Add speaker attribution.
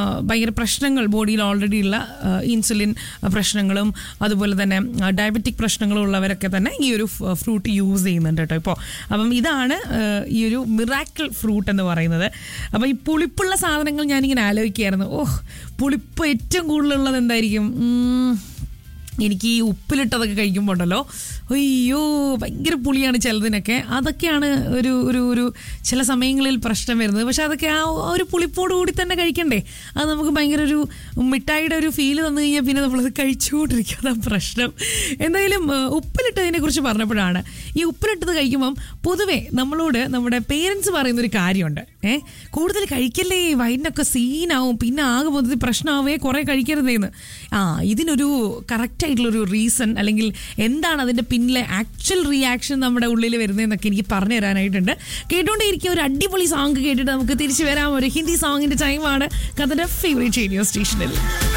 Speaker 1: ഭയങ്കര പ്രശ്നങ്ങൾ ബോഡിയിൽ ഓൾറെഡി ഉള്ള ഇൻസുലിൻ പ്രശ്നങ്ങളും അതുപോലെ തന്നെ ഡയബറ്റിക് പ്രശ്നങ്ങളും ഉള്ളവരൊക്കെ തന്നെ ഈ ഒരു ഫ്രൂട്ട് യൂസ് ചെയ്യുന്നുണ്ട് കേട്ടോ ഇപ്പോൾ അപ്പം ഇതാണ് ആ, ഈ ഒരു മിറാക്കിൾ ഫ്രൂട്ട് എന്ന് പറയുന്നത് അപ്പം ഈ പുളിപ്പുള്ള സാധനങ്ങൾ ഞാനിങ്ങനെ ആലോചിക്കുകയായിരുന്നു ഓഹ് പുളിപ്പ് ഏറ്റവും കൂടുതലുള്ളത് എന്തായിരിക്കും ഉം, എനിക്ക് ഈ ഉപ്പിലിട്ടതൊക്കെ കഴിക്കുമ്പോൾ ഉണ്ടല്ലോ അയ്യോ ഭയങ്കര പുളിയാണ് ചിലതിനൊക്കെ അതൊക്കെയാണ് ഒരു ഒരു ഒരു ചില സമയങ്ങളിൽ പ്രശ്നം വരുന്നത് പക്ഷെ അതൊക്കെ ആ ഒരു പുളിപ്പോട് കൂടി തന്നെ കഴിക്കണ്ടേ അത് നമുക്ക് ഭയങ്കര ഒരു മിഠായിയുടെ ഒരു ഫീല് തന്നു കഴിഞ്ഞാൽ പിന്നെ നമ്മളത് കഴിച്ചുകൊണ്ടിരിക്കും അതാണ് പ്രശ്നം എന്തായാലും ഏഹ്, ഉപ്പിലിട്ടതിനെ കുറിച്ച് പറഞ്ഞപ്പോഴാണ് ഈ ഉപ്പിലിട്ടത് കഴിക്കുമ്പം പൊതുവേ നമ്മളോട് നമ്മുടെ പേരൻസ് പറയുന്ന ഒരു കാര്യമുണ്ട് ഏ കൂടുതൽ കഴിക്കല്ലേ വയറിനൊക്കെ സീനാവും പിന്നെ ആകെ മൊത്തത്തിൽ പ്രശ്നമാവേ കുറേ കഴിക്കരുതേന്ന് ആ ഇതിനൊരു കറക്റ്റ് ആയിട്ടുള്ളൊരു റീസൺ അല്ലെങ്കിൽ എന്താണ് അതിന്റെ പിന്നിലെ ആക്ച്വൽ റിയാക്ഷൻ നമ്മുടെ ഉള്ളിൽ വരുന്നതെന്നൊക്കെ എനിക്ക് പറഞ്ഞു തരാനായിട്ടുണ്ട് കേട്ടുകൊണ്ടേയിരിക്കും ഒരു അടിപൊളി സോങ് കേട്ടിട്ട് നമുക്ക് തിരിച്ചു വരാം ഒരു ഹിന്ദി സോങ്ങിന്റെ ടൈമാണ് കഥയുടെ ഫേവറേറ്റ് റേഡിയോ സ്റ്റേഷനിൽ